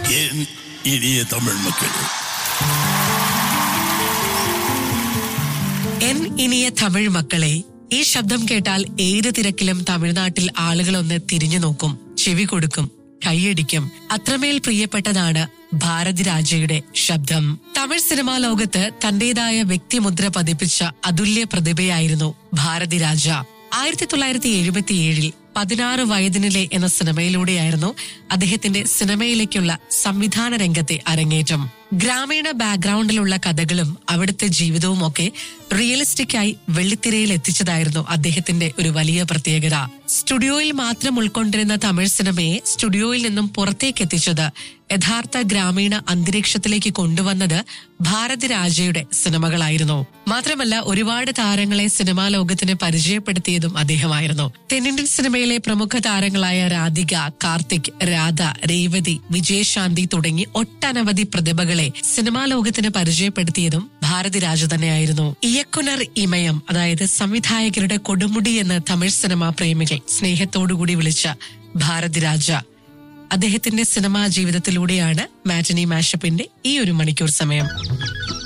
என் இனிய தமிழ் மக்களே എൻ ഇനിയ തമിഴ് മക്കളെ ഈ ശബ്ദം കേട്ടാൽ ഏത് തിരക്കിലും തമിഴ്നാട്ടിൽ ആളുകളൊന്ന് തിരിഞ്ഞു നോക്കും ചെവി കൊടുക്കും കൈയടിക്കും അത്രമേൽ പ്രിയപ്പെട്ടതാണ് ഭാരതി രാജയുടെ ശബ്ദം തമിഴ് സിനിമാ ലോകത്ത് തന്റേതായ വ്യക്തിമുദ്ര പതിപ്പിച്ച അതുല്യ പ്രതിഭയായിരുന്നു ഭാരതി രാജ ആയിരത്തി തൊള്ളായിരത്തി എഴുപത്തിയേഴിൽ പതിനാറ് വയതിനിലെ എന്ന സിനിമയിലൂടെയായിരുന്നു അദ്ദേഹത്തിന്റെ സിനിമയിലേക്കുള്ള സംവിധാന രംഗത്തെ അരങ്ങേറ്റം ഗ്രാമീണ ബാക്ക്ഗ്രൗണ്ടിലുള്ള കഥകളും അവിടുത്തെ ജീവിതവും ഒക്കെ റിയലിസ്റ്റിക് ആയി വെള്ളിത്തിരയിൽ എത്തിച്ചതായിരുന്നു അദ്ദേഹത്തിന്റെ ഒരു വലിയ പ്രത്യേകത സ്റ്റുഡിയോയിൽ മാത്രം ഉൾക്കൊണ്ടിരുന്ന തമിഴ് സിനിമയെ സ്റ്റുഡിയോയിൽ നിന്നും പുറത്തേക്ക് എത്തിച്ചത് യഥാർത്ഥ ഗ്രാമീണ അന്തരീക്ഷത്തിലേക്ക് കൊണ്ടുവന്നത് ഭാരതി രാജയുടെ സിനിമകളായിരുന്നു മാത്രമല്ല ഒരുപാട് താരങ്ങളെ സിനിമാ ലോകത്തിന് പരിചയപ്പെടുത്തിയതും അദ്ദേഹമായിരുന്നു തെന്നിന്ത്യൻ സിനിമയിലെ പ്രമുഖ താരങ്ങളായ രാധിക കാർത്തിക് രാധ രേവതി വിജയശാന്തി തുടങ്ങി ഒട്ടനവധി പ്രതിഭകളെ സിനിമാ ലോകത്തിന് പരിചയപ്പെടുത്തിയതും ഭാരതി രാജ തന്നെയായിരുന്നു ഇയക്കുനർ ഇമയം അതായത് സംവിധായകരുടെ കൊടുമുടി എന്ന് തമിഴ് സിനിമാ പ്രേമികൾ സ്നേഹത്തോടുകൂടി വിളിച്ച ഭാരതി രാജ അദ്ദേഹത്തിന്റെ സിനിമാ ജീവിതത്തിലൂടെയാണ് മാറ്റനി മാഷപ്പിന്റെ ഈ ഒരു മണിക്കൂർ സമയം